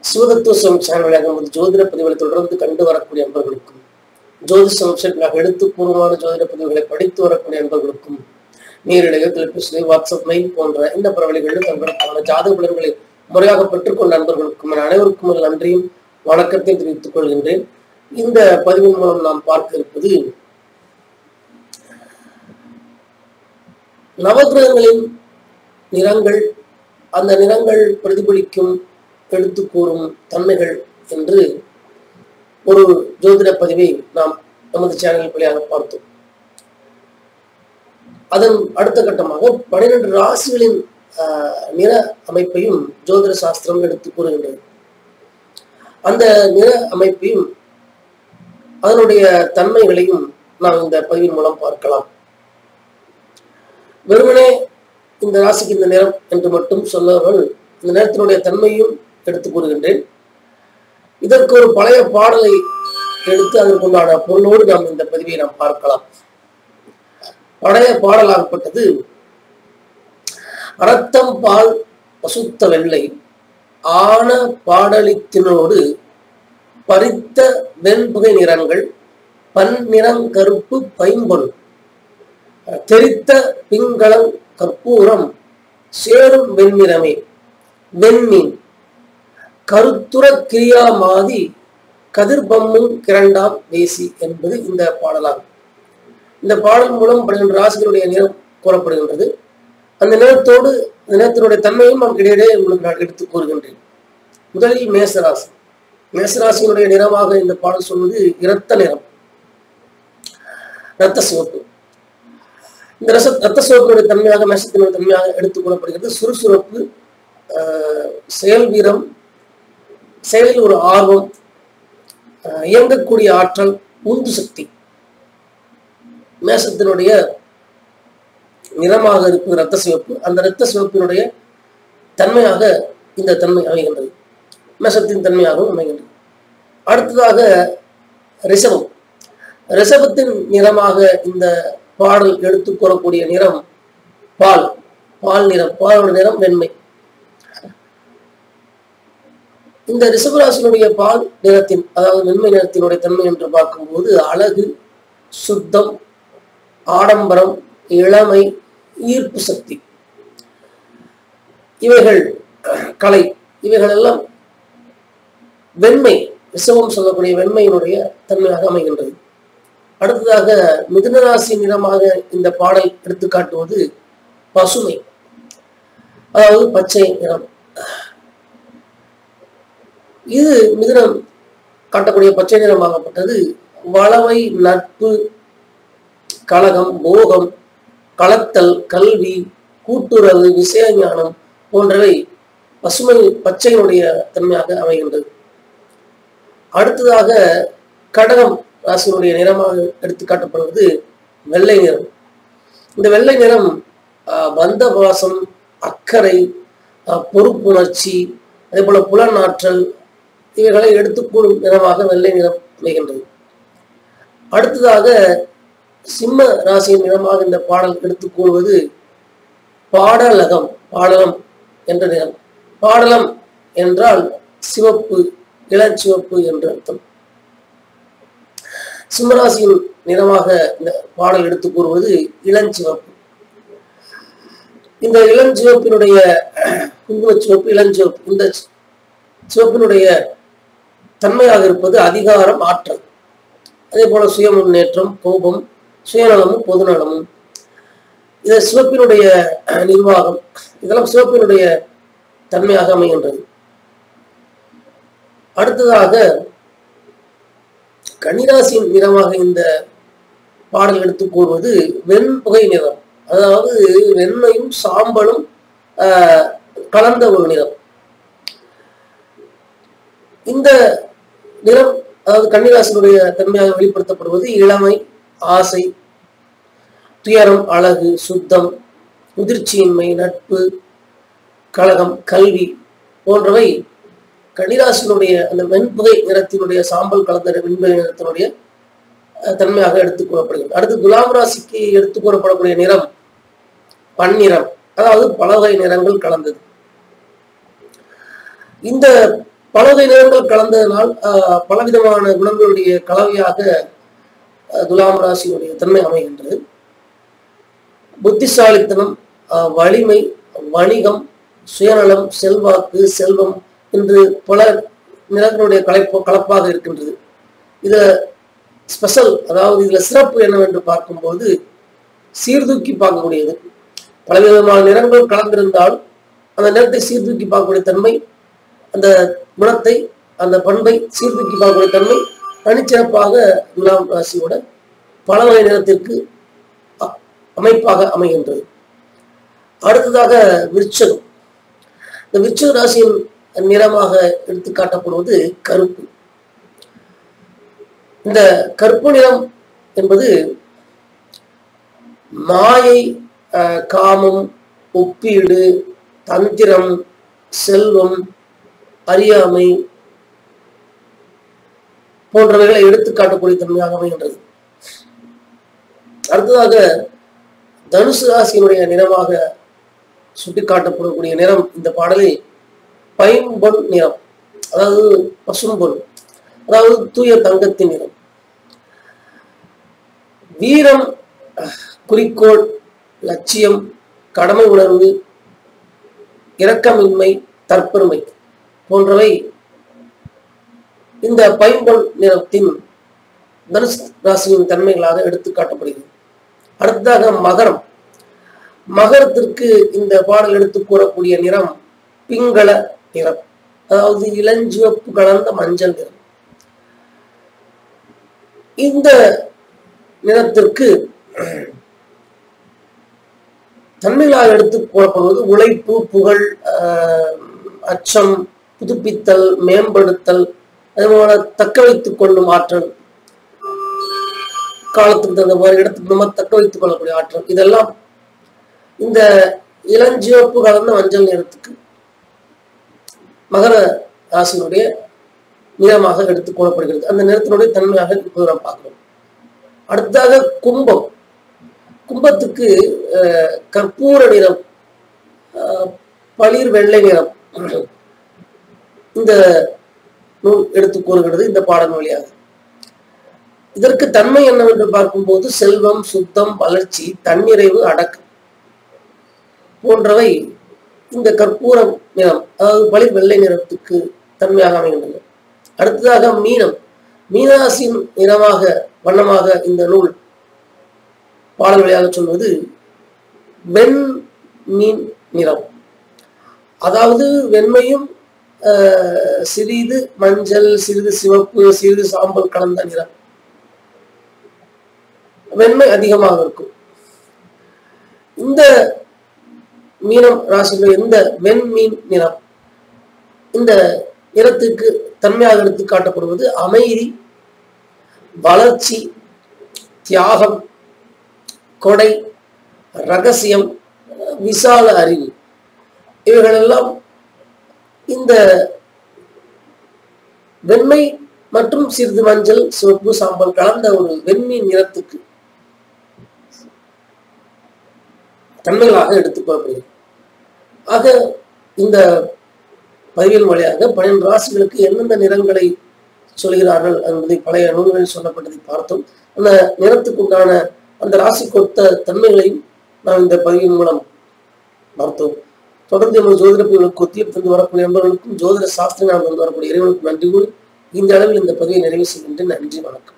சிவதத்துவம் சேனலாக நமது ஜோதிட பதிவுகளை தொடர்ந்து கண்டு வரக்கூடிய அன்பர்களுக்கும் ஜோதிஷம் வெப்சைட்லாக எழுத்துப்பூர்வமான ஜோதிட பதிவுகளை படித்து வரக்கூடிய அன்பர்களுக்கும் நேரிடையோ தொலைபேசி வாட்ஸ்அப் மெயில் போன்ற இந்த பரவலிகளில் தங்களுக்கான ஜாதக பலன்களை முறையாக பெற்றுக்கொண்ட அன்பர்களுக்கும் என அனைவருக்கும் ஒரு நன்றியும் வணக்கத்தையும் தெரிவித்துக் கொள்கின்றேன் இந்த பதிவின் மூலம் நாம் பார்க்க இருப்பது நவகிரகங்களின் நிறங்கள் அந்த நிறங்கள் பிரதிபலிக்கும் எடுத்து கூறும் தன்மைகள் என்று ஒரு ஜோதிட பதிவை நாம் நமது சேனல் வழியாக பார்த்தோம் அதன் அடுத்த கட்டமாக பன்னிரண்டு ராசிகளின் ஆஹ், நிற அமைப்பையும் ஜோதிட சாஸ்திரம் எடுத்து கூறுகின்றது அந்த நிற அமைப்பையும் அதனுடைய தன்மைகளையும் நாம் இந்த பதிவின் மூலம் பார்க்கலாம் வெறுமனே இந்த ராசிக்கு இந்த நிறம் என்று மட்டும் சொல்லாமல் இந்த நிறத்தினுடைய தன்மையும் எடுத்து கூறுகின்றேன் இதற்கு ஒரு பழைய பாடலை எடுத்து அதற்குண்டான பொருளோடு நாம் இந்த பதிவை நாம் பார்க்கலாம் பழைய பாடலாகப்பட்டது அரத்தம் பால் பசுத்த வெள்ளை ஆன பாடலித்தினோடு பறித்த வெண்புகை நிறங்கள் பன்னிறங்கருப்பு பைம்பொன் தெரித்த பிங்களம் கற்பூரம் சேரும் வெண்ணிறமே வெண்மீன் கருத்துர கிரியாமாதி கதிர்பம்மும் கிரண்டாம் வேசி என்பது இந்த பாடலாகும் இந்த பாடல் மூலம் பன்னிரண்டு ராசிகளுடைய நிறம் கூறப்படுகின்றது அந்த நிறத்தோடு அந்த நிறத்தினுடைய தன்மையும் நாம் இடையிடையே உங்களுக்கு நான் எடுத்து கூறுகின்றேன் முதலில் மேசராசி மேசராசியினுடைய நிறமாக இந்த பாடல் சொல்வது இரத்த நிறம் இரத்த சிவப்பு இந்த ரச ரத்த சிவப்பினுடைய தன்மையாக மேசத்தினுடைய தன்மையாக எடுத்துக் கூறப்படுகிறது சுறுசுறுப்பு ஆஹ், செயல் வீரம் செயலில் ஒரு ஆர்வம் ஆஹ், இயங்கக்கூடிய ஆற்றல் உந்து சக்தி மேசத்தினுடைய நிறமாக இருக்கும் இரத்த சிவப்பு அந்த இரத்த சிவப்பினுடைய தன்மையாக இந்த தன்மை அமைகின்றது மேசத்தின் தன்மையாகவும் அமைகின்றது அடுத்ததாக ரிஷபம் ரிஷபத்தின் நிறமாக இந்த பாடல் எடுத்து கூறக்கூடிய நிறம் பால் பால் நிறம் பாலோட நிறம் வெண்மை இந்த ரிஷபராசினுடைய பால் நிறத்தின் அதாவது வெண்மை நிறத்தினுடைய தன்மை என்று பார்க்கும்போது அழகு சுத்தம் ஆடம்பரம் இளமை ஈர்ப்பு சக்தி இவைகள் கலை இவைகள் எல்லாம் வெண்மை ரிஷபம் சொல்லக்கூடிய வெண்மையினுடைய தன்மையாக அமைகின்றது அடுத்ததாக மிதுனராசி நிறமாக இந்த பாடல் எடுத்து காட்டுவது பசுமை அதாவது பச்சை நிறம் இது மிதுனம் காட்டக்கூடிய பச்சை நிறமாகப்பட்டது வளமை நட்பு கழகம் போகம் கலத்தல் கல்வி கூட்டுறவு விஷய ஞானம் போன்றவை பசுமை பச்சையினுடைய தன்மையாக அமைகின்றது அடுத்ததாக கடகம் ராசியினுடைய நிறமாக எடுத்து காட்டப்படுவது வெள்ளை நிறம் இந்த வெள்ளை நிறம் ஆஹ், பந்த பாசம் அக்கறை ஆஹ், பொறுப்புணர்ச்சி அதே போல புலனாற்றல் இவைகளை எடுத்துக்கூடும் நிறமாக வெள்ளை நிறம் அமைகின்றது அடுத்ததாக சிம்ம ராசியின் நிறமாக இந்த பாடல் எடுத்துக் கூறுவது பாடலகம் பாடலம் என்ற நிறம் பாடலம் என்றால் சிவப்பு இளஞ்சிவப்பு என்று அர்த்தம் சிம்மராசியின் நிறமாக இந்த பாடல் எடுத்துக் கூறுவது இளஞ்சிவப்பு இந்த இளஞ்சிவப்பினுடைய குங்கும சிவப்பு இளஞ்சிவப்பு இந்த சிவப்பினுடைய தன்மையாக இருப்பது அதிகாரம் ஆற்றல் அதே போல சுய முன்னேற்றம் கோபம் சுயநலமும் பொதுநலமும் இது சிவப்பினுடைய அஹ், நிர்வாகம் இதெல்லாம் சிவப்பினுடைய தன்மையாக அமைகின்றது அடுத்ததாக கன்னிராசியின் நிறமாக இந்த பாடல் எடுத்து கூறுவது வெண்புகை நிறம் அதாவது வெண்மையும் சாம்பலும் ஆஹ், கலந்த ஒரு நிறம் இந்த நிறம் அதாவது கன்னிராசினுடைய தன்மையாக வெளிப்படுத்தப்படுவது இளமை ஆசை துயரம் அழகு சுத்தம் முதிர்ச்சியின்மை நட்பு கழகம் கல்வி போன்றவை கன்னிராசினுடைய அந்த வெண்புகை நிறத்தினுடைய சாம்பல் கலந்த வெண்புகை நிறத்தினுடைய அஹ், தன்மையாக எடுத்துக் கூறப்படுகிறது அடுத்து துலாம் ராசிக்கு எடுத்துக் கூறப்படக்கூடிய நிறம் பன்னிறம் அதாவது பல வகை நிறங்கள் கலந்தது இந்த பல வகை நிறங்கள் கலந்ததனால் ஆஹ், பலவிதமான குணங்களுடைய கலவையாக ஆஹ், துலாம் ராசியினுடைய தன்மை அமைகின்றது புத்திசாலித்தனம் ஆஹ், வலிமை வணிகம் சுயநலம் செல்வாக்கு செல்வம் என்று பல நிறங்களுடைய கலைப்பு கலப்பாக இருக்கின்றது இதுல ஸ்பெஷல் அதாவது இதுல சிறப்பு என்னவென்று பார்க்கும்போது சீர்தூக்கி பார்க்கக்கூடியது பலவிதமான நிறங்கள் கலந்திருந்தால் அந்த நிறத்தை சீர்தூக்கி பார்க்கக்கூடிய தன்மை அந்த குணத்தை அந்த பண்பை சீர்தூக்கி பார்க்கக்கூடிய தன்மை தனிச்சிறப்பாக துலாம் ராசியோட பல வகை நிறத்திற்கு அ- அமைப்பாக அமைகின்றது அடுத்ததாக விருச்சகம் இந்த விருச்சக ராசியின் நிறமாக எடுத்து காட்டப்படுவது கருப்பு இந்த கருப்பு நிறம் என்பது மாயை அஹ், காமம் ஒப்பீடு தந்திரம் செல்வம் அறியாமை போன்றவைகளை எடுத்து காட்டக்கூடிய தன்மையாக அமைகின்றது அடுத்ததாக தனுசு ராசியினுடைய நிறமாக சுட்டிக்காட்டப்படக்கூடிய நிறம் இந்த பாடலில் பைம்பொன் நிறம் அதாவது பசும்பொன் அதாவது தூய தங்கத்தின் நிறம் வீரம் அஹ், குறிக்கோள் லட்சியம் கடமை உணர்வு இரக்கமின்மை தற்பெருமை போன்றவை இந்த பைம்பொன் நிறத்தின் தனுசு ராசியின் தன்மைகளாக எடுத்து காட்டப்படுகிறது அடுத்ததாக மகரம் மகரத்திற்கு இந்த பாடல் எடுத்து கூறக்கூடிய நிறம் பிங்கள நிறம் அதாவது இளஞ்சிவப்பு கலந்த மஞ்சள் நிறம் இந்த நிறத்திற்கு தன்மைகளாக எடுத்து கூறப்படுவது உழைப்பு புகழ் ஆஹ், அச்சம் புதுப்பித்தல் மேம்படுத்தல் அதுபோல தக்க வைத்துக் கொள்ளும் ஆற்றல் காலத்துக்கு தகுந்த மாதிரி இடத்துக்கு நம்ம தக்க வைத்துக் கொள்ளக்கூடிய ஆற்றல் இதெல்லாம் இந்த இளஞ்சிவப்பு கலந்த மஞ்சள் நிறத்துக்கு மகர ராசியினுடைய நிறமாக எடுத்துக் கொள்ளப்படுகிறது அந்த நிறத்தினுடைய தன்மையாக இப்போது நாம் பார்க்கிறோம் அடுத்ததாக கும்பம் கும்பத்துக்கு அஹ், கற்பூர நிறம் அஹ், பளிர் வெள்ளை நிறம் இந்த நூல் எடுத்து கூறுகிறது இந்த பாடல் வழியாக இதற்கு தன்மை என்னவென்று பார்க்கும்போது செல்வம் சுத்தம் வளர்ச்சி தன்னிறைவு அடக்கம் போன்றவை இந்த கற்பூர நிறம் அதாவது பளிர் வெள்ளை நிறத்துக்கு தன்மையாக அமைகின்றன அடுத்ததாக மீனம் மீனராசியின் நிறமாக வண்ணமாக இந்த நூல் பாடல் வழியாக சொல்வது வெண் மீன் நிறம் அதாவது வெண்மையும் ஆஹ், சிறிது மஞ்சள் சிறிது சிவப்பு சிறிது சாம்பல் கலந்த நிறம் வெண்மை அதிகமாக இருக்கும் இந்த மீனம் ராசியில் இந்த வெண்மீன் நிறம் இந்த நிறத்துக்கு தன்மையாக எடுத்து காட்டப்படுவது அமைதி வளர்ச்சி தியாகம் கொடை ரகசியம் விசால அறிவு இவைகளெல்லாம் இந்த வெண்மை மற்றும் சிறிது மஞ்சள் சிவப்பு சாம்பல் கலந்த ஒரு வெண்மீன் நிறத்துக்கு தன்மைகளாக எடுத்துக் கொள்ளப்படுகிறது ஆக இந்த பதிவியல் வழியாக பன்னிரண்டு ராசிகளுக்கு எந்தெந்த நிறங்களை சொல்கிறார்கள் என்பதை பழைய நூல்களில் சொல்லப்பட்டதை பார்த்தோம் அந்த நிறத்துக்கு உண்டான அந்த ராசிக்கு ஒத்த தன்மைகளையும் நாம் இந்த பதிவின் மூலம் பார்த்தோம் தொடர்ந்து எமது ஜோதிட பிரிவுகளுக்கு ஒத்தியப்பு தந்து வரக்கூடிய நண்பர்களுக்கும் ஜோதிட சாஸ்திரங்கள் தந்து வரக்கூடிய இறைவனுக்கும் நன்றி கூறி இந்த அளவில் இந்த பதிவை நிறைவு செய்கின்றேன் நன்றி வணக்கம்